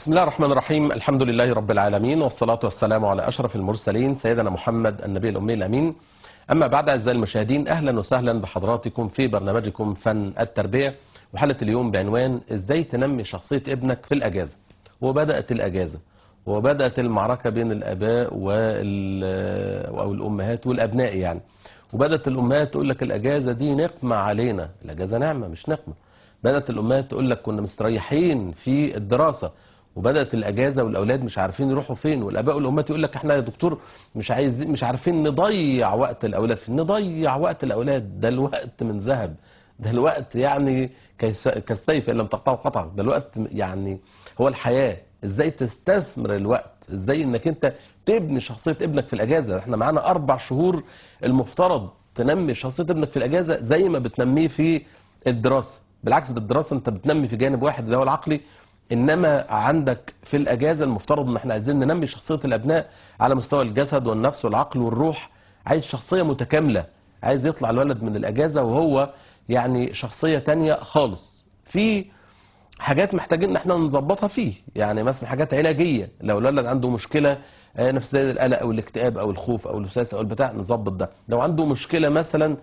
بسم الله الرحمن الرحيم الحمد لله رب العالمين والصلاة والسلام على أشرف المرسلين سيدنا محمد النبي الأمي الأمين أما بعد أعزائي المشاهدين أهلا وسهلا بحضراتكم في برنامجكم فن التربية وحلقة اليوم بعنوان إزاي تنمي شخصية ابنك في الأجازة وبدأت الأجازة وبدأت المعركة بين الآباء وال أو الأمهات والأبناء يعني وبدأت الأمهات تقول لك الأجازة دي نقمة علينا الأجازة نعمة مش نقمة بدأت الأمهات تقول لك كنا مستريحين في الدراسة وبدأت الأجازة والأولاد مش عارفين يروحوا فين والآباء والأمهات يقول لك احنا يا دكتور مش عايز مش عارفين نضيع وقت الأولاد فين نضيع وقت الأولاد ده الوقت من ذهب ده الوقت يعني كيس- كالسيف إن لم تقطعه قطع ده الوقت يعني هو الحياة ازاي تستثمر الوقت ازاي انك انت تبني شخصية ابنك في الأجازة احنا معانا أربع شهور المفترض تنمي شخصية ابنك في الأجازة زي ما بتنميه في الدراسة بالعكس ده الدراسة انت بتنمي في جانب واحد اللي هو العقلي انما عندك في الاجازه المفترض ان احنا عايزين ننمي شخصيه الابناء على مستوى الجسد والنفس والعقل والروح عايز شخصيه متكامله عايز يطلع الولد من الاجازه وهو يعني شخصيه تانية خالص في حاجات محتاجين ان احنا نظبطها فيه يعني مثلا حاجات علاجيه لو الولد عنده مشكله آه، نفسيه زي القلق او الاكتئاب او الخوف او الوسواس او البتاع نظبط ده لو عنده مشكله مثلا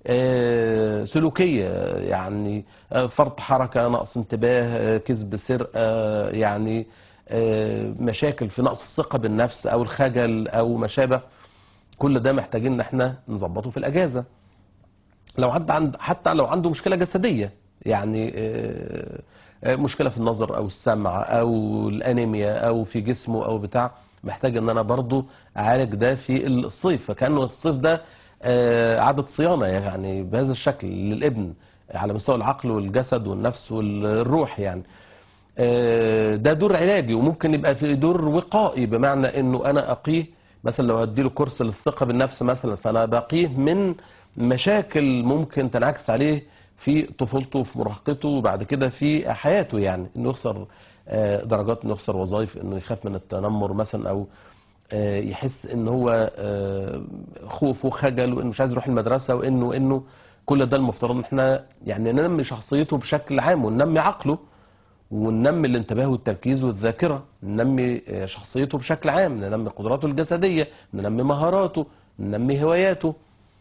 آه، سلوكيه يعني آه، فرط حركه نقص انتباه آه، كذب سرقه يعني آه، مشاكل في نقص الثقه بالنفس او الخجل او ما شابه كل ده محتاجين ان احنا نظبطه في الاجازه لو حد عند حتى لو عنده مشكله جسديه يعني آه، آه، مشكله في النظر او السمع او الانيميا او في جسمه او بتاع محتاج ان انا برضو اعالج ده في الصيف فكانه الصيف ده آه، عاده صيانه يعني بهذا الشكل للابن على مستوى العقل والجسد والنفس والروح يعني آه، ده دور علاجي وممكن يبقى في دور وقائي بمعنى انه انا اقيه مثلا لو اديله كورس للثقه بالنفس مثلا فانا بقيه من مشاكل ممكن تنعكس عليه في طفولته وفي مراهقته وبعد كده في حياته يعني انه يخسر آه، درجات انه يخسر وظائف انه يخاف من التنمر مثلا او آه، يحس ان هو آه، خوف وخجل وانه مش عايز يروح المدرسه وانه وانه كل ده المفترض ان احنا يعني ننمي شخصيته بشكل عام وننمي عقله وننمي الانتباه والتركيز والذاكرة ننمي آه، شخصيته بشكل عام ننمي قدراته الجسدية ننمي مهاراته ننمي هواياته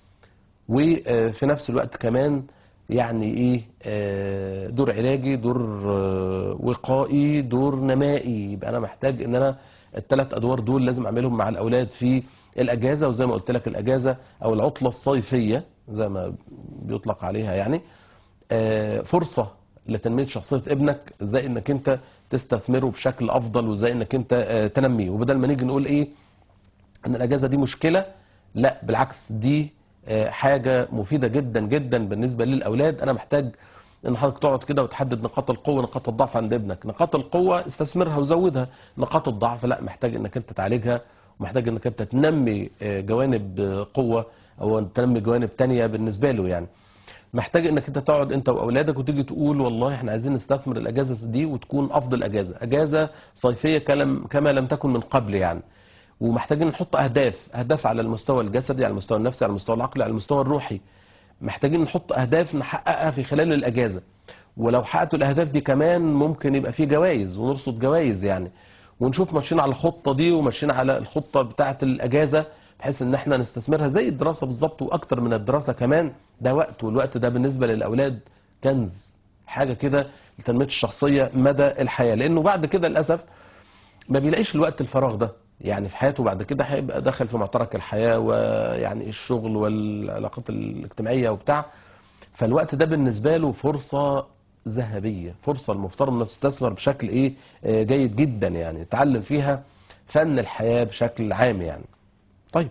وفي نفس الوقت كمان يعني ايه آه، دور علاجي دور آه، وقائي دور نمائي يبقى انا محتاج ان انا الثلاث ادوار دول لازم اعملهم مع الاولاد في الاجازه وزي ما قلت لك الاجازه او العطله الصيفيه زي ما بيطلق عليها يعني آه، فرصة لتنمية شخصية ابنك ازاي انك انت تستثمره بشكل افضل وازاي انك انت آه، تنميه وبدل ما نيجي نقول ايه ان الاجازة دي مشكلة لا بالعكس دي آه، حاجة مفيدة جدا جدا بالنسبة للاولاد انا محتاج ان حضرتك تقعد كده وتحدد نقاط القوة نقاط الضعف عند ابنك نقاط القوة استثمرها وزودها نقاط الضعف لا محتاج انك انت تعالجها ومحتاج انك انت تنمي آه، جوانب آه، قوة او تنمي جوانب تانية بالنسبة له يعني محتاج انك انت تقعد انت واولادك وتيجي تقول والله احنا عايزين نستثمر الاجازه دي وتكون افضل اجازه اجازه صيفيه كلم كما لم تكن من قبل يعني ومحتاجين نحط اهداف اهداف على المستوى الجسدي على المستوى النفسي على المستوى العقلي على المستوى الروحي محتاجين نحط اهداف نحققها في خلال الاجازه ولو حققتوا الاهداف دي كمان ممكن يبقى في جوائز ونرصد جوائز يعني ونشوف ماشيين على الخطه دي وماشيين على الخطه بتاعه الاجازه بحيث ان احنا نستثمرها زي الدراسه بالظبط واكتر من الدراسه كمان ده وقت والوقت ده بالنسبه للاولاد كنز حاجه كده لتنميه الشخصيه مدى الحياه لانه بعد كده للاسف ما بيلاقيش الوقت الفراغ ده يعني في حياته بعد كده هيبقى داخل في معترك الحياه ويعني الشغل والعلاقات الاجتماعيه وبتاع فالوقت ده بالنسبه له فرصه ذهبيه فرصه المفترض انها تستثمر بشكل ايه آه، جيد جدا يعني تعلم فيها فن الحياه بشكل عام يعني طيب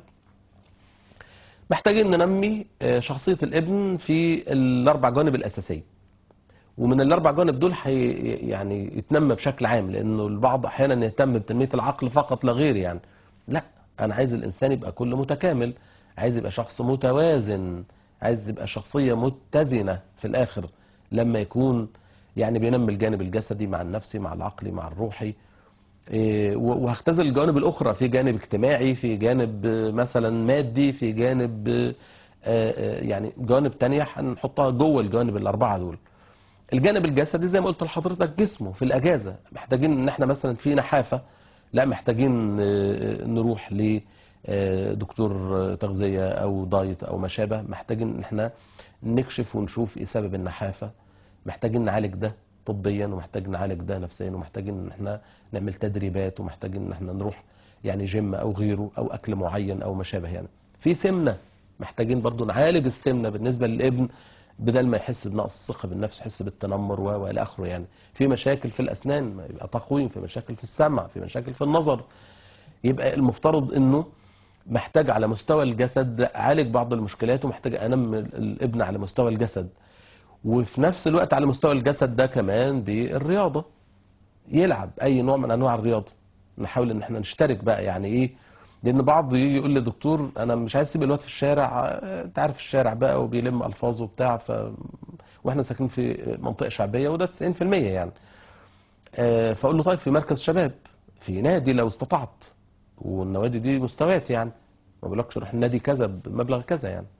محتاجين ننمي آه، شخصية الابن في الأربع جوانب الأساسية ومن الأربع جوانب دول حي يعني يتنمى بشكل عام لأنه البعض أحيانا يهتم بتنمية العقل فقط لا غير يعني لا أنا عايز الإنسان يبقى كله متكامل عايز يبقى شخص متوازن عايز يبقى شخصية متزنة في الآخر لما يكون يعني بينمي الجانب الجسدي مع النفسي مع العقلي مع الروحي إيه، و- وهختزل الجوانب الأخرى في جانب اجتماعي في جانب آه، مثلا مادي في جانب آه، آه، يعني جوانب تانية هنحطها جوه الجوانب الأربعة دول الجانب الجسدي زي ما قلت لحضرتك جسمه في الاجازه محتاجين ان احنا مثلا في نحافه لا محتاجين آه، نروح لدكتور تغذيه او دايت او ما شابه محتاجين ان احنا نكشف ونشوف ايه سبب النحافه محتاجين نعالج ده طبيا ومحتاج نعالج ده نفسيا ومحتاجين ان احنا نعمل تدريبات ومحتاجين ان احنا نروح يعني جيم او غيره او اكل معين او ما شابه يعني في سمنه محتاجين برضو نعالج السمنه بالنسبه للابن بدل ما يحس بنقص الثقه بالنفس يحس بالتنمر و- والى اخره يعني في مشاكل في الاسنان يبقى تقويم في مشاكل في السمع في مشاكل في النظر يبقى المفترض انه محتاج على مستوى الجسد اعالج بعض المشكلات ومحتاج انمي الابن على مستوى الجسد وفي نفس الوقت على مستوى الجسد ده كمان بالرياضه يلعب اي نوع من انواع الرياضه نحاول ان احنا نشترك بقى يعني ايه لان بعض يجي يقول لي دكتور انا مش عايز اسيب الواد في الشارع آه، انت عارف الشارع بقى وبيلم الفاظ وبتاع ف واحنا ساكنين في منطقه شعبيه وده 90% يعني آه، فاقول له طيب في مركز شباب في نادي لو استطعت والنوادي دي مستويات يعني ما بقولكش روح النادي كذا بمبلغ كذا يعني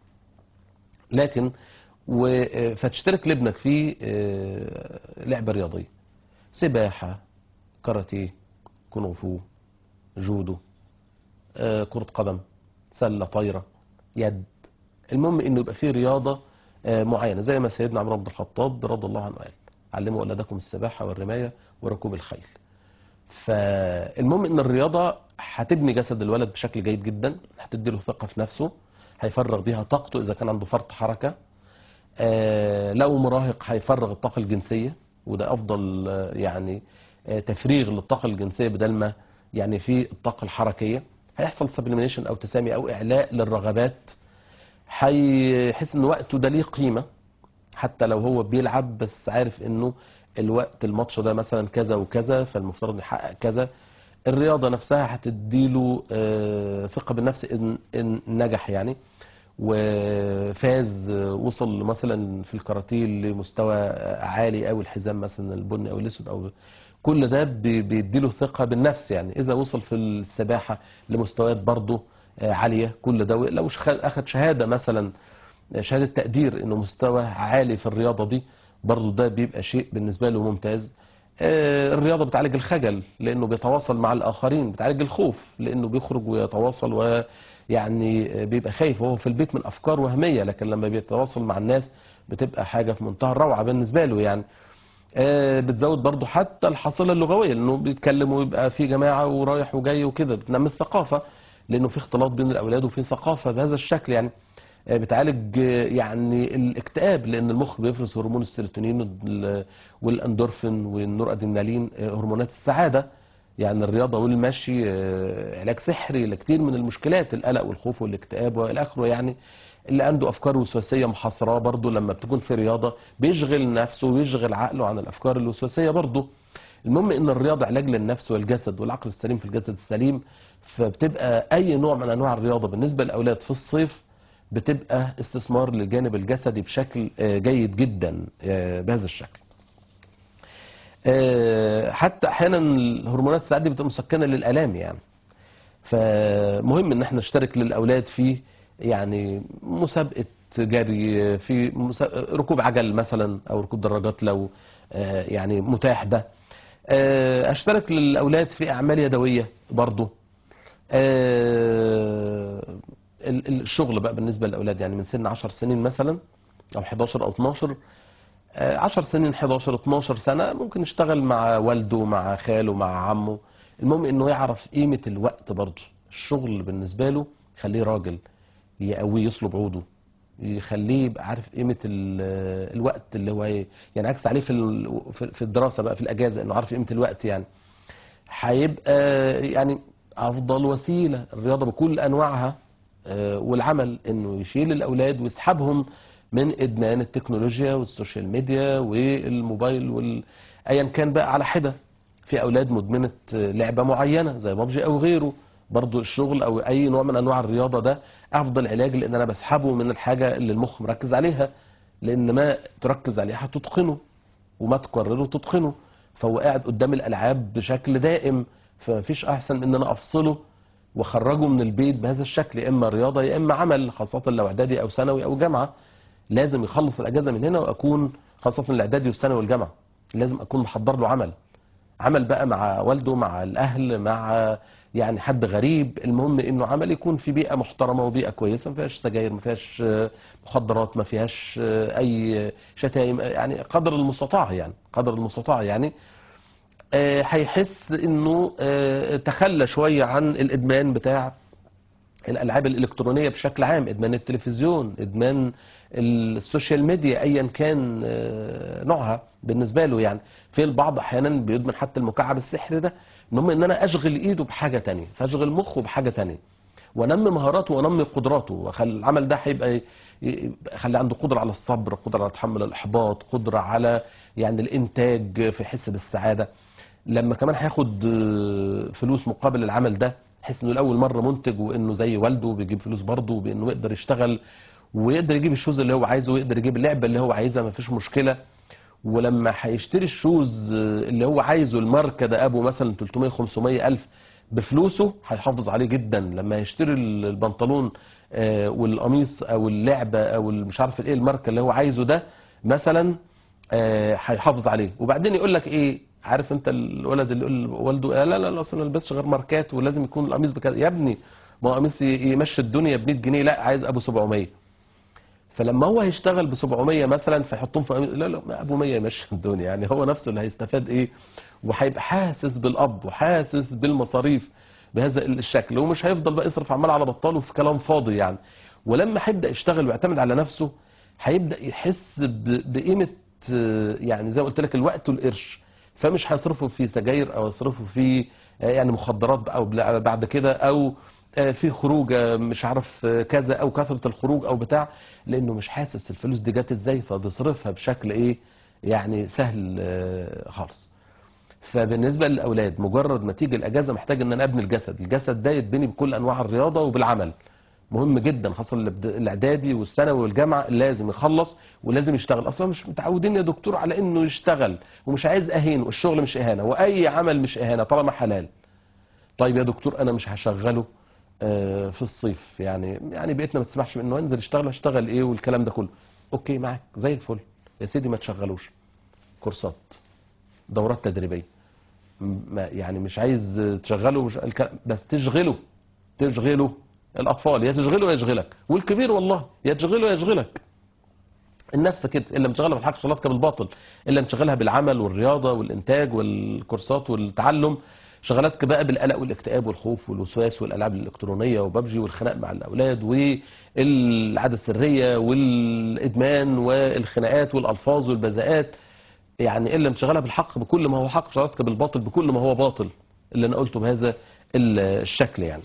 لكن و... آه، فتشترك لابنك في آه، لعبه رياضيه سباحه كاراتيه كونغ فو جودو آه، كرة قدم سلة طايرة يد المهم انه يبقى فيه رياضة آه، معينة زي ما سيدنا عمر بن الخطاب رضي الله عنه قال علموا اولادكم السباحة والرماية وركوب الخيل فالمهم ان الرياضة هتبني جسد الولد بشكل جيد جدا هتدي له ثقة في نفسه هيفرغ بيها طاقته اذا كان عنده فرط حركة آه، لو مراهق هيفرغ الطاقة الجنسية وده أفضل آه، يعني آه، تفريغ للطاقة الجنسية بدل ما يعني في الطاقة الحركية هيحصل سبليمينيشن أو تسامي أو إعلاء للرغبات هيحس إن وقته ده ليه قيمة حتى لو هو بيلعب بس عارف إنه الوقت الماتش ده مثلا كذا وكذا فالمفترض يحقق كذا الرياضة نفسها هتديله آه، ثقة بالنفس إن, إن نجح يعني وفاز وصل مثلا في الكاراتيه لمستوى عالي او الحزام مثلا البني او الاسود او كل ده بي- بيديله ثقه بالنفس يعني اذا وصل في السباحه لمستويات برضه عاليه كل ده لو شخ- اخذ شهاده مثلا شهاده تقدير انه مستوى عالي في الرياضه دي برضه ده بيبقى شيء بالنسبه له ممتاز آه، الرياضه بتعالج الخجل لانه بيتواصل مع الاخرين بتعالج الخوف لانه بيخرج ويتواصل ويعني آه، بيبقى خايف وهو في البيت من افكار وهميه لكن لما بيتواصل مع الناس بتبقى حاجه في منتهى الروعه بالنسبه له يعني آه، بتزود برضه حتى الحصيله اللغويه لانه بيتكلم ويبقى في جماعه ورايح وجاي وكده بتنمي الثقافه لانه في اختلاط بين الاولاد وفي ثقافه بهذا الشكل يعني آه، بتعالج آه، يعني الاكتئاب لان المخ بيفرز هرمون السيروتونين وال- والاندورفين والنورادرينالين آه، هرمونات السعاده يعني الرياضه والمشي آه، علاج سحري لكثير من المشكلات القلق والخوف والاكتئاب والى اخره يعني اللي عنده افكار وسواسيه محاصراه برضه لما بتكون في رياضه بيشغل نفسه ويشغل عقله عن الافكار الوسواسيه برضه المهم ان الرياضه علاج للنفس والجسد والعقل السليم في الجسد السليم فبتبقى اي نوع من انواع الرياضه بالنسبه للاولاد في الصيف بتبقى استثمار للجانب الجسدي بشكل آه، جيد جدا آه، بهذا الشكل آه، حتى احيانا الهرمونات السعاده دي بتبقى مسكنه للالام يعني فمهم ان احنا نشترك للاولاد في يعني مسابقه جري في مسا- ركوب عجل مثلا او ركوب دراجات لو آه، يعني متاح ده آه، اشترك للاولاد في اعمال يدويه برضه آه، ال- ال- الشغل بقى بالنسبه للاولاد يعني من سن 10 سنين مثلا او 11 او 12 آه، 10 سنين 11 12 سنه ممكن يشتغل مع والده مع خاله مع عمه المهم انه يعرف قيمه الوقت برضه الشغل بالنسبه له يخليه راجل يقويه يصلب عوده يخليه يبقى عارف قيمه ال- الوقت اللي هو ي- يعني عكس عليه في ال- في- في الدراسه بقى في الاجازه انه عارف قيمه الوقت يعني هيبقى يعني افضل وسيله الرياضه بكل انواعها آه، والعمل انه يشيل الاولاد ويسحبهم من ادمان التكنولوجيا والسوشيال ميديا والموبايل وال... ايا كان بقى على حده في اولاد مدمنه آه، لعبه معينه زي بابجي او غيره برضو الشغل او اي نوع من انواع الرياضه ده افضل علاج لان انا بسحبه من الحاجه اللي المخ مركز عليها لان ما تركز عليها هتتقنه وما تكرره تتقنه فهو قاعد قدام الالعاب بشكل دائم فمفيش احسن من ان انا افصله واخرجه من البيت بهذا الشكل يا اما رياضه يا اما عمل خاصه لو اعدادي او ثانوي او جامعه لازم يخلص الاجازه من هنا واكون خاصة الاعدادي والثانوي والجامعة لازم اكون محضر له عمل عمل بقى مع والده مع الاهل مع يعني حد غريب المهم انه عمل يكون في بيئة محترمة وبيئة كويسة ما فيهاش سجاير ما فيهاش آه، مخدرات ما فيهاش آه، اي شتايم يعني قدر المستطاع يعني قدر المستطاع يعني آه، هيحس انه آه، تخلى شوية عن الادمان بتاع الالعاب الالكترونيه بشكل عام ادمان التلفزيون ادمان السوشيال ميديا ايا كان آه، نوعها بالنسبه له يعني في البعض احيانا بيدمن حتى المكعب السحري ده المهم ان انا اشغل ايده بحاجه تانية فاشغل مخه بحاجه تانية وانمي مهاراته وانمي قدراته وخلي العمل ده هيبقى ي- ي- يخلي عنده قدره على الصبر قدره على تحمل الاحباط قدره على يعني الانتاج في حس بالسعاده لما كمان هياخد آه، فلوس مقابل العمل ده يحس انه لاول مره منتج وانه زي والده بيجيب فلوس برضه وبانه يقدر يشتغل ويقدر يجيب الشوز اللي هو عايزه ويقدر يجيب اللعبه اللي هو عايزها مفيش مشكله ولما هيشتري الشوز آه، اللي هو عايزه الماركه ده ابو مثلا 300 500 الف بفلوسه هيحافظ عليه جدا لما يشتري ال- البنطلون آه، والقميص او اللعبه او مش عارف ايه الماركه اللي هو عايزه ده مثلا آه، هيحافظ عليه وبعدين يقول لك ايه عارف انت الولد اللي يقول لوالده آه، لا لا لا اصل ما البسش غير ماركات ولازم يكون القميص بكذا يا ابني ما هو قميص ي- يمشي الدنيا ب 100 جنيه لا عايز ابو 700 فلما هو هيشتغل ب 700 مثلا فيحطهم في قميص- لا لا ما ابو 100 يمشي الدنيا يعني هو نفسه اللي هيستفاد ايه وهيبقى حاسس بالاب وحاسس بالمصاريف بهذا الشكل ومش هيفضل بقى يصرف عمال على بطاله في كلام فاضي يعني ولما هيبدا يشتغل ويعتمد على نفسه هيبدا يحس ب- بقيمه آه، يعني زي ما قلت لك الوقت والقرش فمش هيصرفوا في سجاير او يصرفوا في آه، يعني مخدرات بقى او بلا- بعد كده او آه، في خروجه مش عارف آه، كذا او كثره الخروج او بتاع لانه مش حاسس الفلوس دي جت ازاي فبيصرفها بشكل ايه يعني سهل آه، خالص فبالنسبه للاولاد مجرد ما تيجي الاجازه محتاج ان انا ابني الجسد الجسد ده يتبني بكل انواع الرياضه وبالعمل مهم جدا خاصه الابد- الاعدادي والثانوي والجامعه لازم يخلص ولازم يشتغل اصلا مش متعودين يا دكتور على انه يشتغل ومش عايز اهين والشغل مش اهانه واي عمل مش اهانه طالما حلال طيب يا دكتور انا مش هشغله آه، في الصيف يعني يعني بقيتنا ما تسمحش انه انزل اشتغل اشتغل ايه والكلام ده كله اوكي معاك زي الفل يا سيدي ما تشغلوش كورسات دورات تدريبيه ما يعني مش عايز تشغله مش الك- بس تشغله تشغله الاطفال يا تشغله يا يشغلك والكبير والله يا تشغله يا يشغلك النفس كده الا مشغلها بالحق شغلاتك بالباطل الا مشغلها بالعمل والرياضه والانتاج والكورسات والتعلم شغلاتك بقى بالقلق والاكتئاب والخوف والوسواس والالعاب الالكترونيه وببجي والخناق مع الاولاد والعاده السريه والادمان والخناقات والالفاظ والبذاءات يعني الا انشغالها بالحق بكل ما هو حق شغلاتك بالباطل بكل ما هو باطل اللي انا قلته بهذا الشكل يعني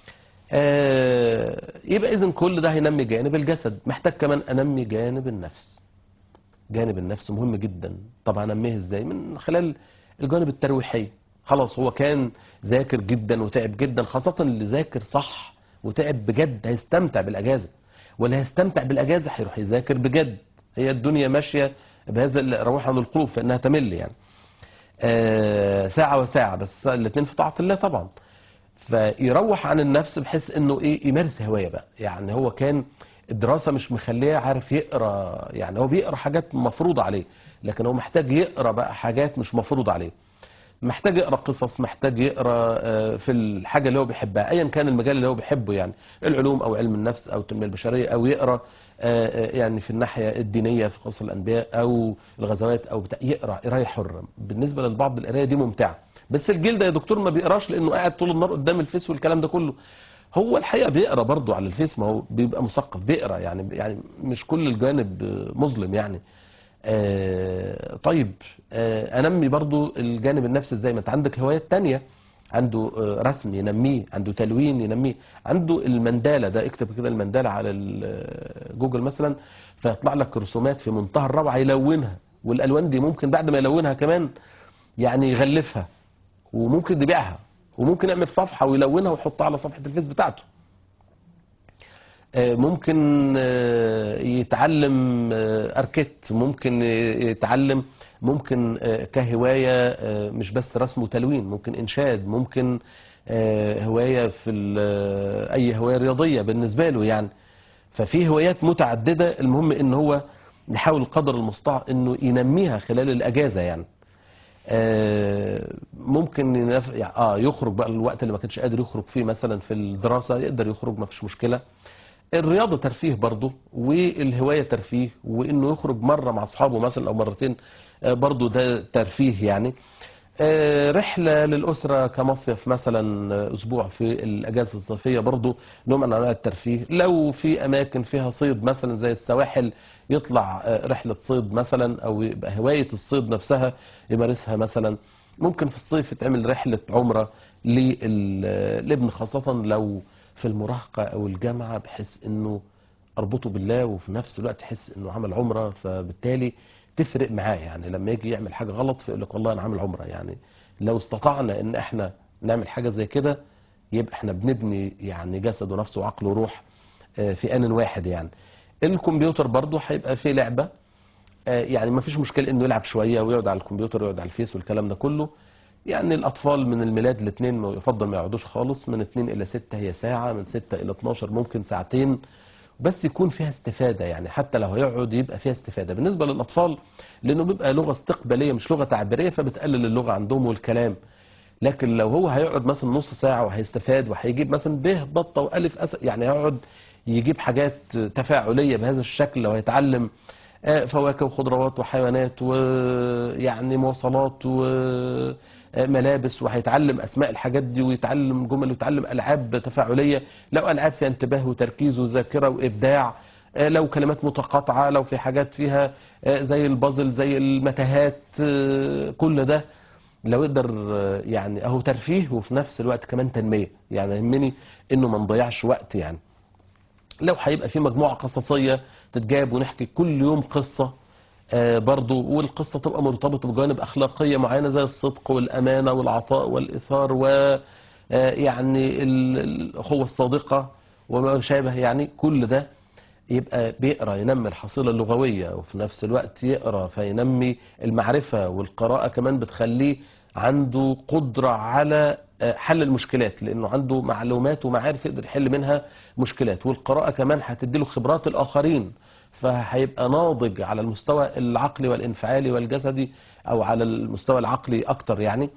آه، يبقى اذا كل ده هينمي جانب الجسد محتاج كمان انمي جانب النفس جانب النفس مهم جدا طب هنميه ازاي من خلال الجانب الترويحي خلاص هو كان ذاكر جدا وتعب جدا خاصة اللي ذاكر صح وتعب بجد هيستمتع بالاجازة واللي هيستمتع بالاجازة هيروح يذاكر بجد هي الدنيا ماشية بهذا الروح عن القلوب فانها تمل يعني آه، ساعة وساعة بس الاثنين في طاعة الله طبعا فيروح عن النفس بحيث انه ايه يمارس هوايه بقى يعني هو كان الدراسه مش مخليه عارف يقرا يعني هو بيقرا حاجات مفروضه عليه لكن هو محتاج يقرا بقى حاجات مش مفروضه عليه محتاج يقرا قصص محتاج يقرا آه، في الحاجه اللي هو بيحبها ايا كان المجال اللي هو بيحبه يعني العلوم او علم النفس او التنميه البشريه او يقرا آه، آه، يعني في الناحيه الدينيه في قصص الانبياء او الغزوات او بتاع يقرا قرايه حره بالنسبه للبعض القرايه دي ممتعه بس الجيل ده يا دكتور ما بيقراش لانه قاعد طول النهار قدام الفيس والكلام ده كله هو الحقيقه بيقرا برضه على الفيس ما هو بيبقى مثقف بيقرا يعني يعني مش كل الجانب آه، مظلم يعني آه، طيب آه، انمي برضو الجانب النفسي ازاي ما انت عندك هوايات تانية عنده آه، رسم ينميه عنده تلوين ينميه عنده المندالة ده اكتب كده المندالة على ال- جوجل مثلا فيطلع لك رسومات في منتهى الروعة يلونها والالوان دي ممكن بعد ما يلونها كمان يعني يغلفها وممكن يبيعها وممكن يعمل صفحة ويلونها ويحطها على صفحة الفيس بتاعته آه، ممكن آه، يتعلم آه، اركيت ممكن يتعلم ممكن آه، كهواية آه، مش بس رسم وتلوين ممكن انشاد ممكن آه، هواية في ال- آه، اي هواية رياضية بالنسبة له يعني ففي هوايات متعددة المهم ان هو يحاول قدر المستطاع انه ينميها خلال الاجازه يعني آه، ممكن ينف... يعني اه يخرج بقى الوقت اللي ما كانش قادر يخرج فيه مثلا في الدراسه يقدر يخرج ما فيش مشكله الرياضه ترفيه برضه والهوايه ترفيه وانه يخرج مره مع اصحابه مثلا او مرتين آه، برضه ده ترفيه يعني آه، رحله للاسره كمصيف مثلا آه، اسبوع في الاجازه الصيفيه برضه نوع من انواع الترفيه لو في اماكن فيها صيد مثلا زي السواحل يطلع آه، رحله صيد مثلا او يبقى هوايه الصيد نفسها يمارسها مثلا ممكن في الصيف يتعمل رحله عمره للابن خاصه لو في المراهقه او الجامعه بحيث انه اربطه بالله وفي نفس الوقت يحس انه عمل عمره فبالتالي تفرق معاه يعني لما يجي يعمل حاجه غلط فيقول لك والله انا عامل عمره يعني لو استطعنا ان احنا نعمل حاجه زي كده يبقى احنا بنبني يعني جسد ونفس وعقل وروح آه، في ان واحد يعني الكمبيوتر برضه هيبقى فيه لعبه آه، يعني ما فيش مشكله انه يلعب شويه ويقعد على الكمبيوتر ويقعد على الفيس والكلام ده كله يعني الاطفال من الميلاد الاثنين يفضل ما يقعدوش خالص من 2 الى 6 هي ساعه من 6 الى 12 ممكن ساعتين بس يكون فيها استفاده يعني حتى لو هيقعد يبقى فيها استفاده بالنسبه للاطفال لانه بيبقى لغه استقباليه مش لغه تعبيريه فبتقلل اللغه عندهم والكلام لكن لو هو هيقعد مثلا نص ساعه وهيستفاد وهيجيب مثلا ب بطه والف اسد يعني هيقعد يجيب حاجات تفاعليه بهذا الشكل لو هيتعلم آه، فواكه وخضروات وحيوانات ويعني مواصلات وملابس وهيتعلم اسماء الحاجات دي ويتعلم جمل ويتعلم العاب تفاعليه لو العاب فيها انتباه وتركيز وذاكره وابداع آه، لو كلمات متقاطعه لو في حاجات فيها آه، زي البازل زي المتاهات آه، كل ده لو يقدر آه، يعني اهو ترفيه وفي نفس الوقت كمان تنميه يعني يهمني انه ما نضيعش وقت يعني لو هيبقى في مجموعة قصصية تتجاب ونحكي كل يوم قصة آه، برضو والقصة تبقى مرتبطة بجوانب أخلاقية معينة زي الصدق والأمانة والعطاء والإثار و آه، يعني ال- الأخوة الصادقة وما شابه يعني كل ده يبقى بيقرا ينمي الحصيلة اللغوية وفي نفس الوقت يقرا فينمي المعرفة والقراءة كمان بتخليه عنده قدرة على آه، حل المشكلات لأنه عنده معلومات ومعارف يقدر يحل منها مشكلات والقراءة كمان هتديله خبرات الآخرين فهيبقى ناضج على المستوى العقلي والانفعالي والجسدي أو على المستوى العقلي أكتر يعني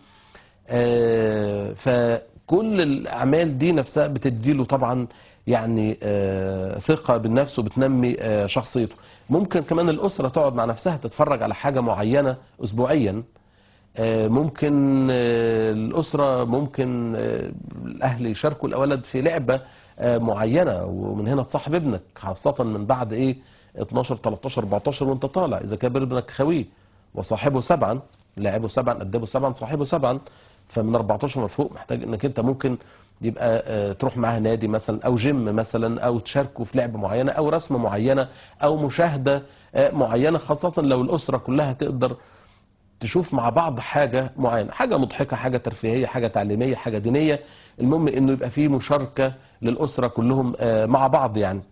آه، فكل الأعمال دي نفسها بتديله طبعا يعني آه، ثقة بالنفس وبتنمي آه، شخصيته ممكن كمان الأسرة تقعد مع نفسها تتفرج على حاجة معينة أسبوعيا آه، ممكن آه، الأسرة ممكن آه، الأهل يشاركوا الأولاد في لعبة آه، معينة ومن هنا تصاحب ابنك خاصة من بعد إيه 12 13 14 وأنت طالع إذا كبر ابنك خويه وصاحبه سبعا لاعبه سبعا أدبه سبعا صاحبه سبعا فمن 14 مفوق محتاج إنك أنت ممكن يبقى آه، تروح معاه نادي مثلا أو جيم مثلا أو تشاركوا في لعبة معينة أو رسمة معينة أو مشاهدة آه، معينة خاصة لو الأسرة كلها تقدر تشوف مع بعض حاجة معينة حاجة مضحكة حاجة ترفيهية حاجة تعليمية حاجة دينية المهم انه يبقى فيه مشاركة للأسرة كلهم آه، مع بعض يعني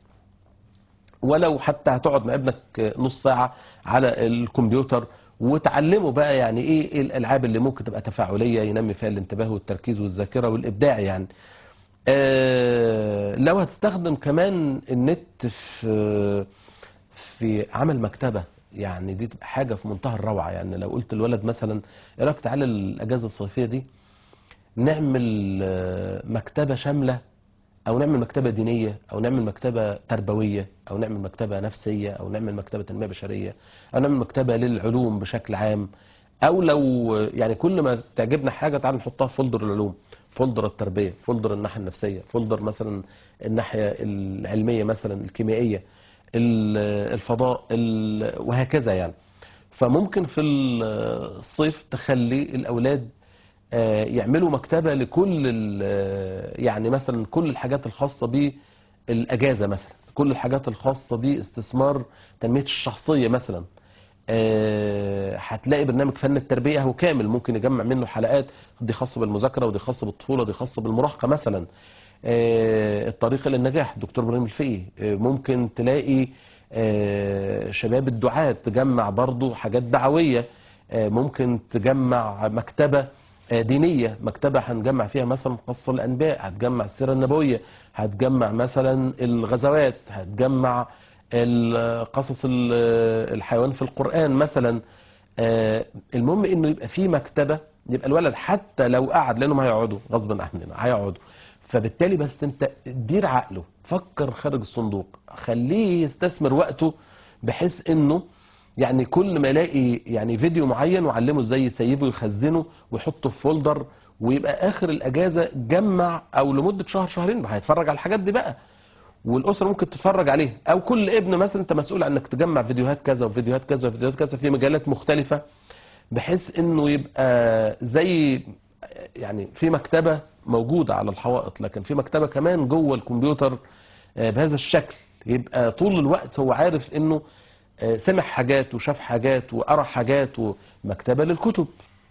ولو حتى هتقعد مع ابنك آه، نص ساعة على الكمبيوتر وتعلمه بقى يعني ايه إيه الالعاب اللي ممكن تبقى تفاعلية ينمي فيها الانتباه والتركيز والذاكرة والابداع يعني آه، لو هتستخدم كمان النت في في عمل مكتبة يعني دي تبقى حاجة في منتهى الروعة يعني لو قلت الولد مثلا ايه رايك تعالى الأجازة الصيفية دي نعمل آه، مكتبة شاملة أو نعمل مكتبة دينية أو نعمل مكتبة تربوية أو نعمل مكتبة نفسية أو نعمل مكتبة تنمية بشرية أو نعمل مكتبة للعلوم بشكل عام أو لو يعني كل ما تعجبنا حاجة تعال نحطها في فولدر العلوم فولدر التربية فولدر الناحية النفسية فولدر مثلا الناحية العلمية مثلا الكيميائية ال- الفضاء ال- وهكذا يعني فممكن في الصيف تخلي الأولاد آه، يعملوا مكتبة لكل ال- يعني مثلا كل الحاجات الخاصة بالأجازة مثلا كل الحاجات الخاصة باستثمار تنمية الشخصية مثلا آه، هتلاقي برنامج فن التربية هو كامل ممكن يجمع منه حلقات دي خاصة بالمذاكرة ودي خاصة بالطفولة ودي خاصة بالمراهقة مثلا آه، الطريق للنجاح دكتور ابراهيم الفقي آه، ممكن تلاقي آه، شباب الدعاة تجمع برضو حاجات دعوية آه، ممكن تجمع مكتبة آه، دينية مكتبة هنجمع فيها مثلا قصة الأنباء هتجمع السيرة النبوية هتجمع مثلا الغزوات هتجمع ال- قصص ال- الحيوان في القرآن مثلا آه، المهم انه يبقى في مكتبة يبقى الولد حتى لو قعد لانهم هيقعدوا غصبا عننا هيقعدوا فبالتالي بس انت دير عقله فكر خارج الصندوق خليه يستثمر وقته بحيث انه يعني كل ما يلاقي يعني فيديو معين وعلمه ازاي يسيبه ويخزنه ويحطه في فولدر ويبقى اخر الاجازه جمع او لمده شهر شهرين هيتفرج على الحاجات دي بقى والاسره ممكن تتفرج عليه او كل ابن مثلا انت مسؤول عن انك تجمع فيديوهات كذا وفيديوهات كذا وفيديوهات كذا في مجالات مختلفه بحيث انه يبقى زي يعني في مكتبه موجوده على الحوائط لكن في مكتبه كمان جوه الكمبيوتر آه، بهذا الشكل يبقى طول الوقت هو عارف انه آه، سمع حاجات وشاف حاجات وقرا حاجات ومكتبه للكتب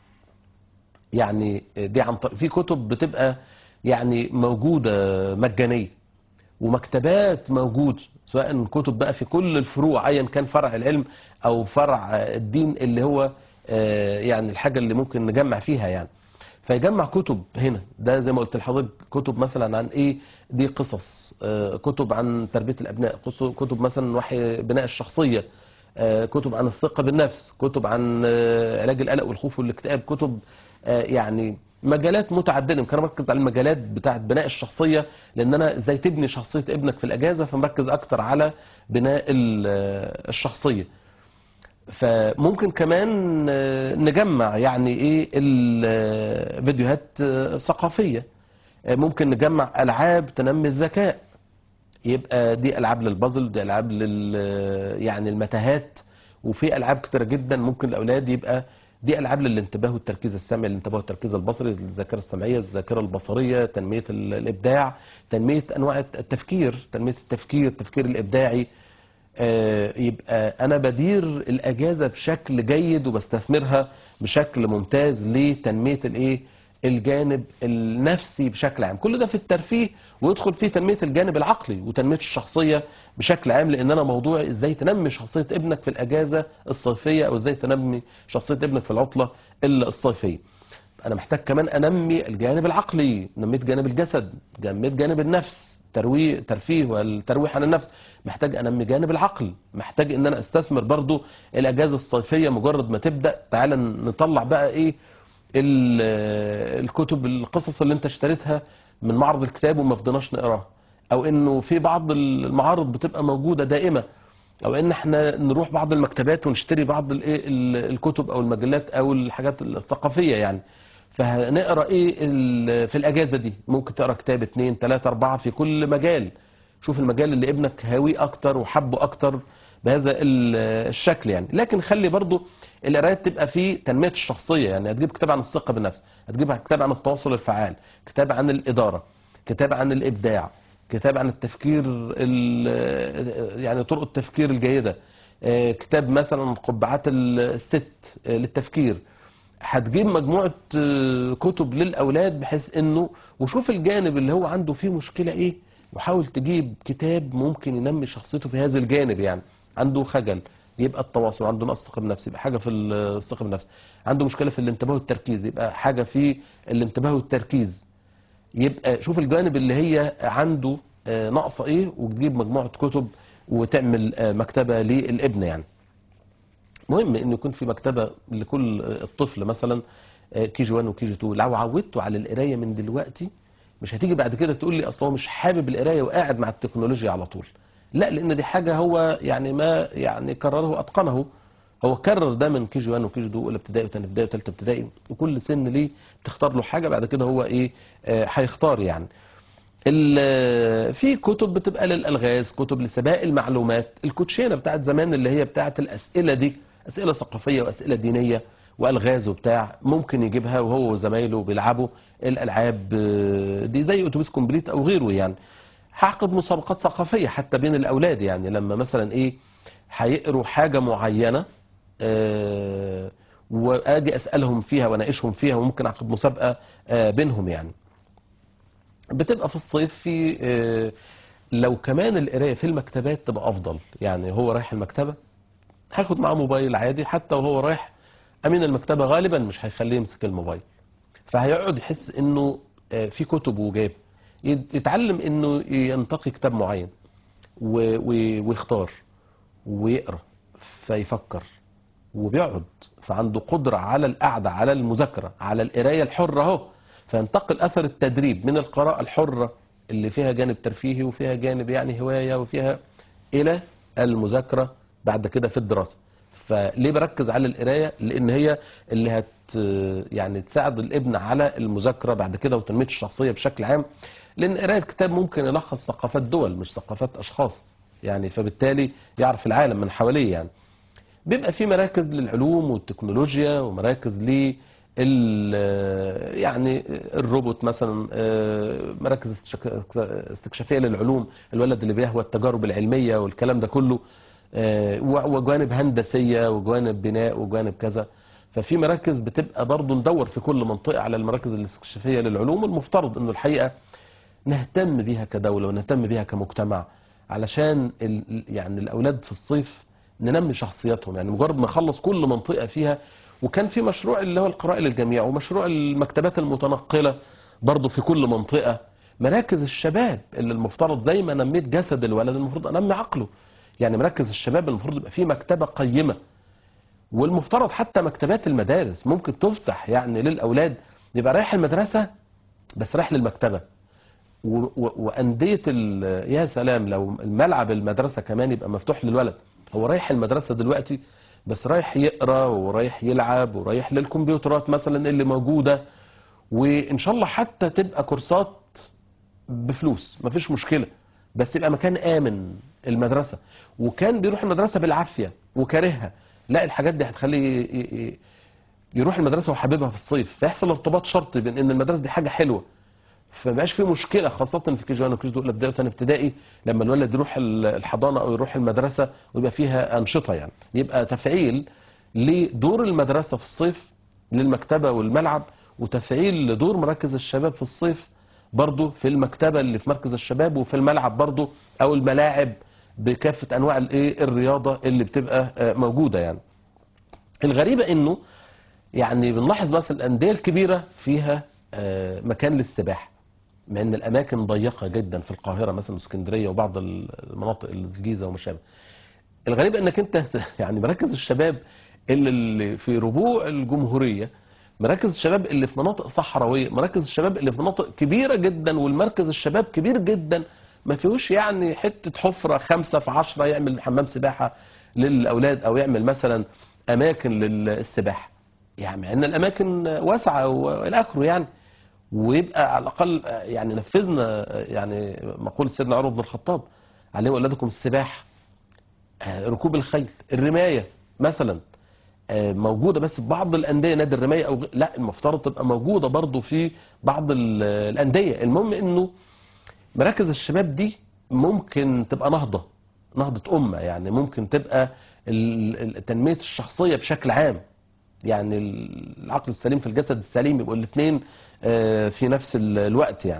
يعني دي عن طريق في كتب بتبقى يعني موجوده مجانيه ومكتبات موجود سواء كتب بقى في كل الفروع ايا كان فرع العلم او فرع الدين اللي هو آه، يعني الحاجه اللي ممكن نجمع فيها يعني فيجمع كتب هنا ده زي ما قلت لحضرتك كتب مثلا عن ايه دي قصص آه، كتب عن تربيه الابناء قص- كتب مثلا وحي بناء الشخصيه آه، كتب عن الثقه بالنفس كتب عن آه، علاج القلق والخوف والاكتئاب كتب آه، يعني مجالات متعدده يمكن انا مركز على المجالات بتاعه بناء الشخصيه لان انا ازاي تبني شخصيه ابنك في الاجازه فمركز اكتر على بناء ال- آه، الشخصيه فممكن كمان آه، نجمع يعني ايه الفيديوهات آه، ثقافيه آه، ممكن نجمع العاب تنمي الذكاء يبقى دي العاب للبازل دي العاب لل يعني المتاهات وفي العاب كتيره جدا ممكن الاولاد يبقى دي العاب للانتباه والتركيز السمعي الانتباه والتركيز البصري الذاكره السمعيه الذاكره البصريه تنميه ال- الابداع تنميه انواع التفكير تنميه التفكير التفكير الابداعي آه، يبقى انا بدير الاجازه بشكل جيد وبستثمرها بشكل ممتاز لتنميه الايه الجانب النفسي بشكل عام كل ده في الترفيه ويدخل فيه تنميه الجانب العقلي وتنميه الشخصيه بشكل عام لان انا موضوعي ازاي تنمي شخصيه ابنك في الاجازه الصيفيه او ازاي تنمي شخصيه ابنك في العطله الصيفيه انا محتاج كمان انمي الجانب العقلي نميت جانب الجسد نميت جانب النفس ترويح ترفيه والترويح عن النفس محتاج انمي جانب العقل محتاج ان انا استثمر برضو الاجازه الصيفيه مجرد ما تبدا تعالى نطلع بقى ايه ال- الكتب القصص اللي انت اشتريتها من معرض الكتاب وما فضناش نقراها او انه في بعض المعارض بتبقى موجوده دائمه او ان احنا نروح بعض المكتبات ونشتري بعض الايه ال- الكتب او المجلات او الحاجات الثقافيه يعني فهنقرا ايه ال- في الاجازه دي ممكن تقرا كتاب اتنين تلاته اربعه في كل مجال شوف المجال اللي ابنك هاويه اكتر وحبه اكتر بهذا ال- الشكل يعني لكن خلي برضو القرايات تبقى في تنميه الشخصيه يعني هتجيب كتاب عن الثقه بالنفس هتجيب كتاب عن التواصل الفعال كتاب عن الاداره كتاب عن الابداع كتاب عن التفكير ال- يعني طرق التفكير الجيده آه، كتاب مثلا قبعات الست آه، للتفكير هتجيب مجموعة آه، كتب للأولاد بحيث إنه وشوف الجانب اللي هو عنده فيه مشكلة إيه وحاول تجيب كتاب ممكن ينمي شخصيته في هذا الجانب يعني عنده خجل يبقى التواصل عنده نقص ثقة بالنفس يبقى حاجة في الثقة بالنفس عنده مشكلة في الانتباه والتركيز يبقى حاجة في الانتباه والتركيز يبقى شوف الجوانب اللي هي عنده آه، ناقصة إيه وتجيب مجموعة كتب وتعمل آه، مكتبة للابن يعني مهم ان يكون في مكتبه لكل الطفل مثلا كي جي 1 وكي جي 2 لو عودته على القرايه من دلوقتي مش هتيجي بعد كده تقول لي اصل هو مش حابب القرايه وقاعد مع التكنولوجيا على طول لا لان دي حاجه هو يعني ما يعني كرره اتقنه هو كرر ده من كي جي 1 وكي جي 2 اولى ابتدائي وثاني ابتدائي وثالثه ابتدائي وكل سن ليه تختار له حاجه بعد كده هو ايه آه، هيختار يعني ال- في كتب بتبقى للالغاز كتب لسباق المعلومات الكوتشينه بتاعت زمان اللي هي بتاعت الاسئله دي اسئله ثقافيه واسئله دينيه والغاز وبتاع ممكن يجيبها وهو وزمايله بيلعبوا الالعاب آه، دي زي اتوبيس كومبليت او غيره يعني هعقد مسابقات ثقافيه حتى بين الاولاد يعني لما مثلا ايه هيقروا حاجه معينه آه، واجي اسالهم فيها واناقشهم فيها وممكن اعقد مسابقه آه، بينهم يعني بتبقى في الصيف في آه، لو كمان القرايه في المكتبات تبقى افضل يعني هو رايح المكتبه هاخد معاه موبايل عادي حتى وهو رايح امين المكتبه غالبا مش هيخليه يمسك الموبايل فهيقعد يحس انه آه، في كتب وجاب يت- يتعلم انه ينتقي كتاب معين و- و- ويختار ويقرا فيفكر وبيقعد فعنده قدرة على القعدة على المذاكرة على القراية الحرة اهو فينتقل أثر التدريب من القراءة الحرة اللي فيها جانب ترفيهي وفيها جانب يعني هواية وفيها إلى المذاكرة بعد كده في الدراسة فليه بركز على القراية لأن هي اللي هت يعني تساعد الابن على المذاكرة بعد كده وتنمية الشخصية بشكل عام لأن قراية كتاب ممكن يلخص ثقافات دول مش ثقافات أشخاص يعني فبالتالي يعرف العالم من حواليه يعني بيبقى في مراكز للعلوم والتكنولوجيا ومراكز ل يعني الروبوت مثلا آه، مراكز استشك- استكشافيه للعلوم الولد اللي بيهوى التجارب العلميه والكلام ده كله آه، و- وجوانب هندسيه وجوانب بناء وجوانب كذا ففي مراكز بتبقى برضه ندور في كل منطقه على المراكز الاستكشافيه للعلوم المفترض انه الحقيقه نهتم بيها كدولة ونهتم بيها كمجتمع علشان ال- يعني الأولاد في الصيف ننمي شخصياتهم يعني مجرد ما نخلص كل منطقة فيها وكان في مشروع اللي هو القراءة للجميع ومشروع المكتبات المتنقلة برضه في كل منطقة مراكز الشباب اللي المفترض زي ما نميت جسد الولد المفروض أنمي عقله يعني مراكز الشباب المفروض يبقى فيه مكتبة قيمة والمفترض حتى مكتبات المدارس ممكن تفتح يعني للأولاد يبقى رايح المدرسة بس رايح للمكتبة و- و- وانديه ال- يا سلام لو الملعب المدرسه كمان يبقى مفتوح للولد هو رايح المدرسه دلوقتي بس رايح يقرا ورايح يلعب ورايح للكمبيوترات مثلا اللي موجوده وان شاء الله حتى تبقى كورسات بفلوس مفيش مشكله بس يبقى مكان امن المدرسه وكان بيروح المدرسه بالعافيه وكارهها لا الحاجات دي هتخليه ي- ي- يروح المدرسه وحاببها في الصيف فيحصل ارتباط شرطي بين ان المدرسه دي حاجه حلوه فمبقاش في مشكله خاصه في كي جي 1 وكي جي 2 اولى ابتدائي وثاني ابتدائي لما الولد يروح ال- الحضانه او يروح المدرسه ويبقى فيها انشطه يعني يبقى تفعيل لدور المدرسه في الصيف للمكتبه والملعب وتفعيل لدور مراكز الشباب في الصيف برضه في المكتبه اللي في مركز الشباب وفي الملعب برضه او الملاعب بكافه انواع الايه الرياضه اللي بتبقى آه، موجوده يعني الغريبه انه يعني بنلاحظ مثلا الانديه الكبيره فيها آه، مكان للسباحه مع ان الاماكن ضيقه جدا في القاهره مثلا اسكندريه وبعض المناطق الجيزه وما شابه الغريب انك انت يعني مراكز الشباب اللي- اللي في ربوع الجمهوريه مراكز الشباب اللي في مناطق صحراويه مراكز الشباب اللي في مناطق كبيره جدا والمركز الشباب كبير جدا ما فيهوش يعني حته حفره خمسة في عشرة يعمل حمام سباحه للاولاد او يعمل مثلا اماكن للسباحه يعني مع ان الاماكن واسعه والى اخره يعني ويبقى على الاقل يعني نفذنا يعني مقول سيدنا عمر بن الخطاب علموا اولادكم السباحه آه، ركوب الخيل الرمايه مثلا آه، موجوده بس في بعض الانديه نادي الرمايه او غ- لا المفترض تبقى موجوده برضو في بعض ال- الانديه المهم انه مراكز الشباب دي ممكن تبقى نهضه نهضه امه يعني ممكن تبقى ال- ال- تنميه الشخصيه بشكل عام يعني العقل السليم في الجسد السليم يبقوا الاثنين في نفس ال- الوقت يعني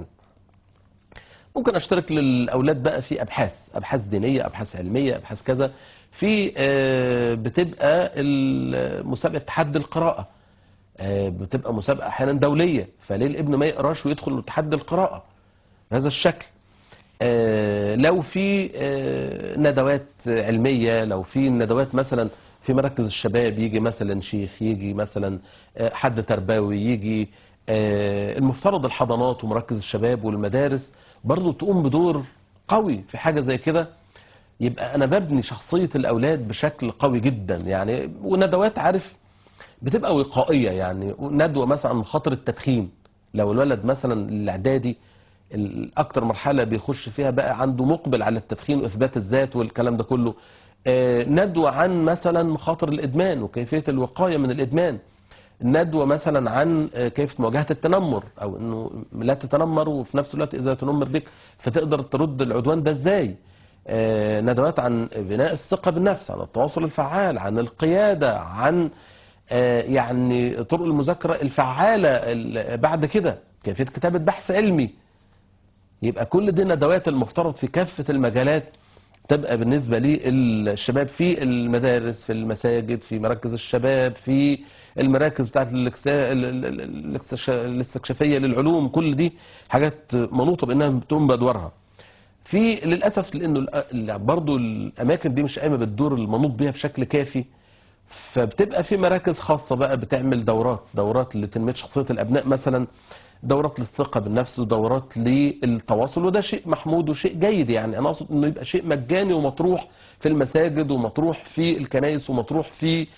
ممكن اشترك للاولاد بقى في ابحاث ابحاث دينيه ابحاث علميه ابحاث كذا في آه، بتبقى ال- مسابقه تحدي القراءه آه، بتبقى مسابقه احيانا دوليه فليه الابن ما يقراش ويدخل تحدي القراءه بهذا الشكل آه، لو في آه، ندوات علمية لو في ندوات مثلا في مراكز الشباب يجي مثلا شيخ يجي مثلا آه، حد تربوي يجي آه، المفترض الحضانات ومراكز الشباب والمدارس برضو تقوم بدور قوي في حاجة زي كده يبقى أنا ببني شخصية الأولاد بشكل قوي جدا يعني وندوات عارف بتبقى وقائية يعني ندوة مثلا عن مخاطر التدخين لو الولد مثلا الإعدادي الأكتر مرحلة بيخش فيها بقى عنده مقبل على التدخين وإثبات الذات والكلام ده كله آه، ندوة عن مثلا مخاطر الإدمان وكيفية الوقاية من الإدمان ندوة مثلا عن آه، كيف مواجهة التنمر أو أنه لا تتنمر وفي نفس الوقت إذا تنمر بك فتقدر ترد العدوان ده إزاي آه، ندوات عن بناء الثقة بالنفس عن التواصل الفعال عن القيادة عن آه، يعني طرق المذاكرة الفعالة ال- بعد كده كيفية كتابة بحث علمي يبقى كل دي ندوات المفترض في كافة المجالات تبقى بالنسبة للشباب في المدارس في المساجد في مراكز الشباب في المراكز بتاعت الاكس- ال- ال- ال- الاكستش- الاستكشافية للعلوم كل دي حاجات منوطة بأنها بتقوم بأدوارها في للاسف لانه الأ- برضو الاماكن دي مش قايمه بالدور المنوط بيها بشكل كافي فبتبقى في مراكز خاصه بقى بتعمل دورات دورات لتنميه شخصيه الابناء مثلا دورات للثقه بالنفس ودورات للتواصل وده شيء محمود وشيء جيد يعني انا اقصد انه يبقى شيء مجاني ومطروح في المساجد ومطروح في الكنائس ومطروح في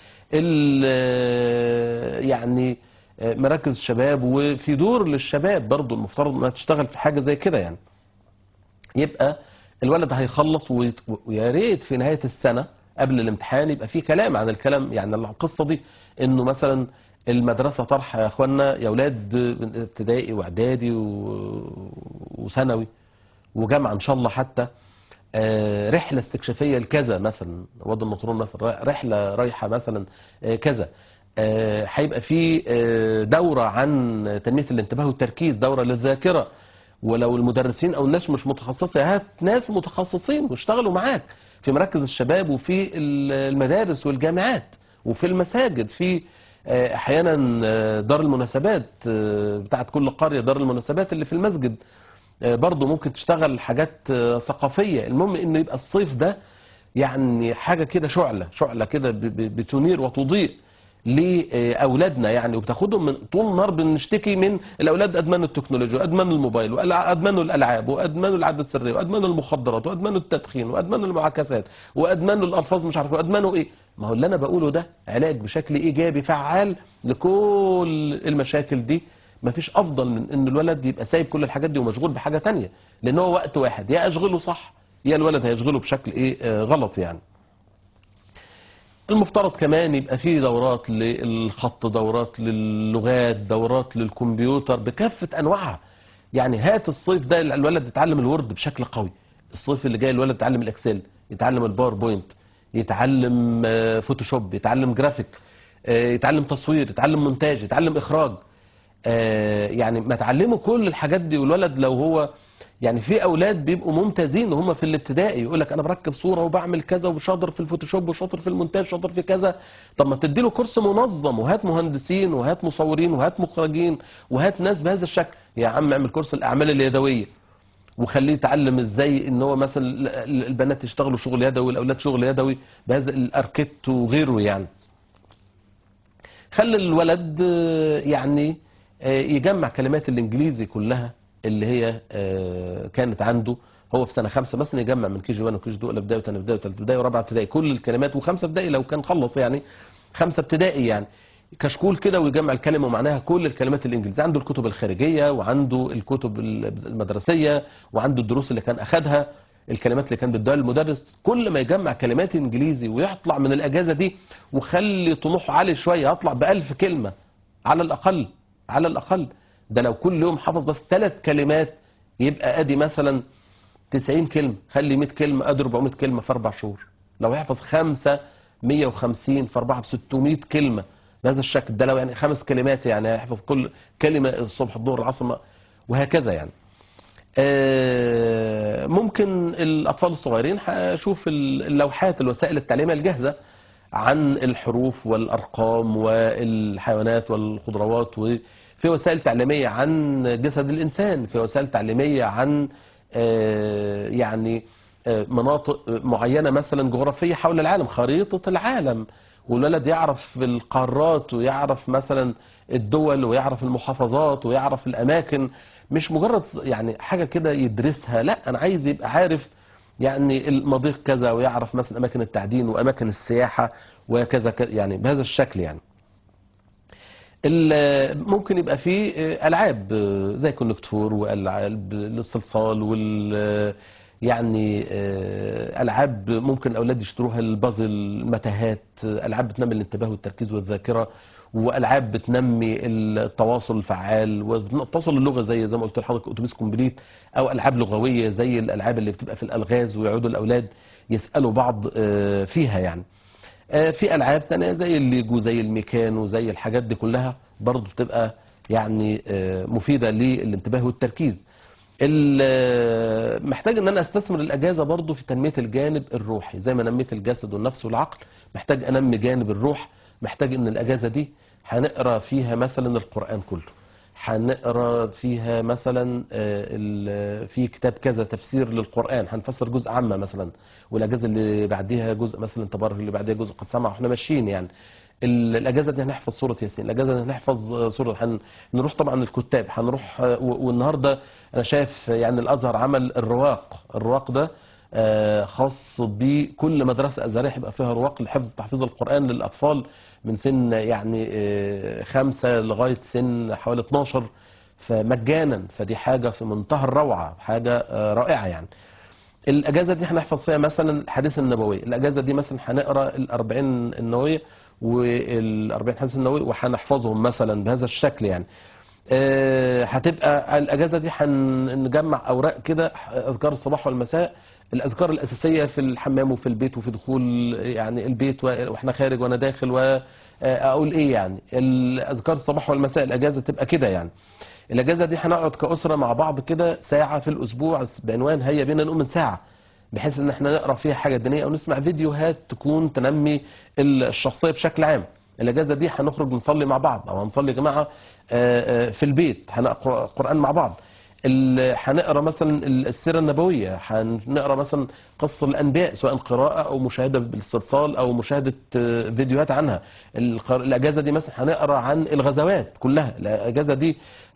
ال- يعني مراكز الشباب وفي دور للشباب برضو المفترض انها تشتغل في حاجه زي كده يعني يبقى الولد هيخلص ويت- ويا ريت في نهايه السنه قبل الامتحان يبقى في كلام عن الكلام يعني القصه دي انه مثلا المدرسه طرح يا اخوانا يا اولاد ابتدائي واعدادي و- وثانوي وجامعه ان شاء الله حتى آه، رحله استكشافيه لكذا مثلا وادي النطرون مثلا رحله رايحه مثلا آه، كذا آه، هيبقى في آه، دوره عن تنميه الانتباه والتركيز دوره للذاكره ولو المدرسين او الناس مش متخصصه هات ناس متخصصين واشتغلوا معاك في مراكز الشباب وفي ال- المدارس والجامعات وفي المساجد في آه، احيانا آه، دار المناسبات آه، بتاعت كل قريه دار المناسبات اللي في المسجد آه، برضه ممكن تشتغل حاجات آه، ثقافيه المهم انه يبقى الصيف ده يعني حاجه كده شعله شعله كده ب- ب- بتنير وتضيء لاولادنا يعني وبتاخدهم من طول النهار بنشتكي من الاولاد ادمنوا التكنولوجيا وادمنوا الموبايل وادمنوا الالعاب وادمنوا العاده السريه وادمنوا المخدرات وادمنوا التدخين وادمنوا المعاكسات وادمنوا الالفاظ مش عارف وادمنوا ايه ما هو اللي انا بقوله ده علاج بشكل ايجابي فعال لكل المشاكل دي مفيش افضل من ان الولد يبقى سايب كل الحاجات دي ومشغول بحاجه تانية لان هو وقت واحد يا اشغله صح يا الولد هيشغله بشكل ايه آه، غلط يعني المفترض كمان يبقى فيه دورات للخط دورات للغات دورات للكمبيوتر بكافة أنواعها يعني هات الصيف ده الولد يتعلم الوورد بشكل قوي الصيف اللي جاي الولد يتعلم الأكسل يتعلم الباوربوينت يتعلم آه، فوتوشوب يتعلم جرافيك آه، يتعلم تصوير يتعلم مونتاج يتعلم إخراج آه، يعني ما تعلموا كل الحاجات دي والولد لو هو يعني في اولاد بيبقوا ممتازين وهم في الابتدائي يقول لك انا بركب صوره وبعمل كذا وشاطر في الفوتوشوب وشاطر في المونتاج شاطر في كذا طب ما تدي له كورس منظم وهات مهندسين وهات مصورين وهات مخرجين وهات ناس بهذا الشكل يا عم اعمل كورس الاعمال اليدويه وخليه يتعلم ازاي ان هو مثلا ال- ال- البنات يشتغلوا شغل يدوي والاولاد شغل يدوي بهذا الاركيت وغيره يعني خلي الولد آه، يعني آه، يجمع كلمات الانجليزي كلها اللي هي آه، كانت عنده هو في سنه خمسه مثلا يجمع من كي جي 1 وكي جي 2 اولى ابتدائي وثاني ابتدائي وثالثه ابتدائي ورابعه ابتدائي كل الكلمات وخمسه ابتدائي لو كان خلص يعني خمسه ابتدائي يعني كشكول كده ويجمع الكلمه ومعناها كل الكلمات الانجليزيه عنده الكتب الخارجيه وعنده الكتب المدرسيه وعنده الدروس اللي كان اخذها الكلمات اللي كان بيديها المدرس كل ما يجمع كلمات انجليزي ويطلع من الاجازه دي وخلي طموحه عالي شويه يطلع بألف كلمه على الاقل على الاقل ده لو كل يوم حفظ بس ثلاث كلمات يبقى ادي مثلا 90 كلمه خلي 100 كلمه ادي 400 كلمه في اربع شهور لو يحفظ خمسه 150 في اربعه ب 600 كلمه بهذا الشكل ده لو يعني خمس كلمات يعني هيحفظ كل كلمه الصبح الظهر العصر وهكذا يعني آه، ممكن الأطفال الصغيرين هشوف اللوحات الوسائل التعليمية الجاهزة عن الحروف والأرقام والحيوانات والخضروات وفي وسائل تعليمية عن جسد الإنسان في وسائل تعليمية عن آه، يعني آه، مناطق معينة مثلا جغرافية حول العالم خريطة العالم والولد يعرف القارات ويعرف مثلا الدول ويعرف المحافظات ويعرف الأماكن مش مجرد يعني حاجة كده يدرسها لا أنا عايز يبقى عارف يعني المضيق كذا ويعرف مثلا أماكن التعدين وأماكن السياحة وكذا كذا يعني بهذا الشكل يعني ال- ممكن يبقى فيه ألعاب زي كونكتور وألعاب للصلصال وال يعني آه، ألعاب ممكن الأولاد يشتروها البازل متاهات ألعاب بتنمي الانتباه والتركيز والذاكرة والألعاب بتنمي التواصل الفعال وتواصل اللغة زي زي ما قلت لحضرتك أتوبيس كومبليت أو ألعاب لغوية زي الألعاب اللي بتبقى في الألغاز ويقعدوا الأولاد يسألوا بعض آه، فيها يعني آه، في العاب تانية زي الليجو زي الميكانو زي الحاجات دي كلها برضو بتبقى يعني آه، مفيدة للانتباه والتركيز ال- محتاج ان انا استثمر الاجازة برضو في تنمية الجانب الروحي زي ما نميت الجسد والنفس والعقل محتاج انمي جانب الروح محتاج ان الاجازة دي هنقرا فيها مثلا القرآن كله هنقرا فيها مثلا آه، ال- في كتاب كذا تفسير للقران هنفسر جزء عامه مثلا والاجازه اللي بعديها جزء مثلا تبارك اللي بعديها جزء قد سمع واحنا ماشيين يعني ال- الاجازه دي هنحفظ سوره ياسين الاجازه دي هنحفظ آه، سوره هن... نروح طبعا الكتاب هنروح آه، و- والنهارده انا شايف يعني الازهر عمل الرواق الرواق ده آه، خاص بكل مدرسه ازهريه هيبقى فيها رواق لحفظ تحفيظ القران للاطفال من سن يعني آه، خمسة لغايه سن حوالي 12 فمجانا فدي حاجه في منتهى الروعه حاجه آه، رائعه يعني الاجازه دي هنحفظ فيها مثلا الحديث النبوي الاجازه دي مثلا هنقرا الأربعين النوويه والأربعين حديث النبوي وهنحفظهم مثلا بهذا الشكل يعني آه، هتبقى الاجازه دي هنجمع اوراق كده اذكار الصباح والمساء الاذكار الاساسيه في الحمام وفي البيت وفي دخول يعني البيت و- واحنا خارج وانا داخل واقول ايه يعني الاذكار الصباح والمساء الاجازه تبقى كده يعني الاجازه دي هنقعد كاسره مع بعض كده ساعه في الاسبوع بعنوان هيا بينا نقوم من ساعه بحيث ان احنا نقرا فيها حاجه دينيه او نسمع فيديوهات تكون تنمي الشخصيه بشكل عام الاجازه دي هنخرج نصلي مع بعض او هنصلي يا جماعه آه، آه، في البيت هنقرا قران مع بعض ال- هنقرا مثلا السيره النبويه هنقرا مثلا قصص الانبياء سواء قراءه او مشاهده بالاسترسال او مشاهده آه، فيديوهات عنها الق- الاجازه دي مثلا هنقرا عن الغزوات كلها الاجازه دي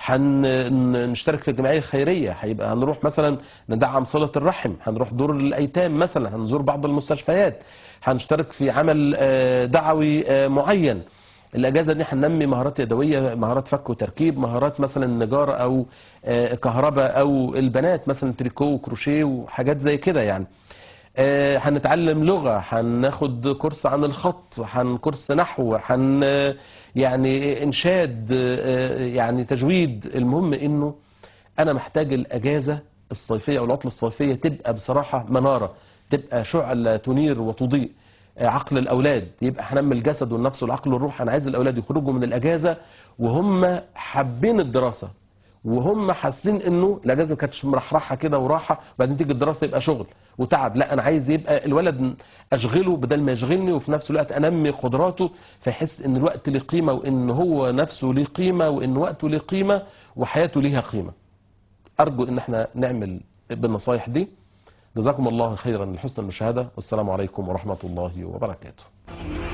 هنشترك في الجمعيه الخيريه هيبقى هنروح مثلا ندعم صله الرحم هنروح دور الايتام مثلا هنزور بعض المستشفيات هنشترك في عمل آه، دعوي آه، معين الاجازه دي هننمي مهارات يدويه مهارات فك وتركيب مهارات مثلا نجاره او آه، كهرباء او البنات مثلا تريكو وكروشيه وحاجات زي كده يعني آه، هنتعلم لغه هناخد كورس عن الخط هن كورس نحو هن يعني انشاد آه، يعني تجويد المهم انه انا محتاج الاجازه الصيفيه او العطله الصيفيه تبقى بصراحه مناره تبقى شعله تنير وتضيء آه، عقل الاولاد يبقى هنمي الجسد والنفس والعقل والروح انا عايز الاولاد يخرجوا من الاجازه وهم حابين الدراسه وهم حاسين انه الاجازه ما كانتش مرحرحه كده وراحه وبعدين تيجي الدراسه يبقى شغل وتعب لا انا عايز يبقى الولد اشغله بدل ما يشغلني وفي نفس الوقت انمي قدراته فيحس ان الوقت له قيمه وان هو نفسه له قيمه وان وقته له قيمه وحياته ليها قيمه ارجو ان احنا نعمل بالنصايح دي جزاكم الله خيرا لحسن المشاهده والسلام عليكم ورحمه الله وبركاته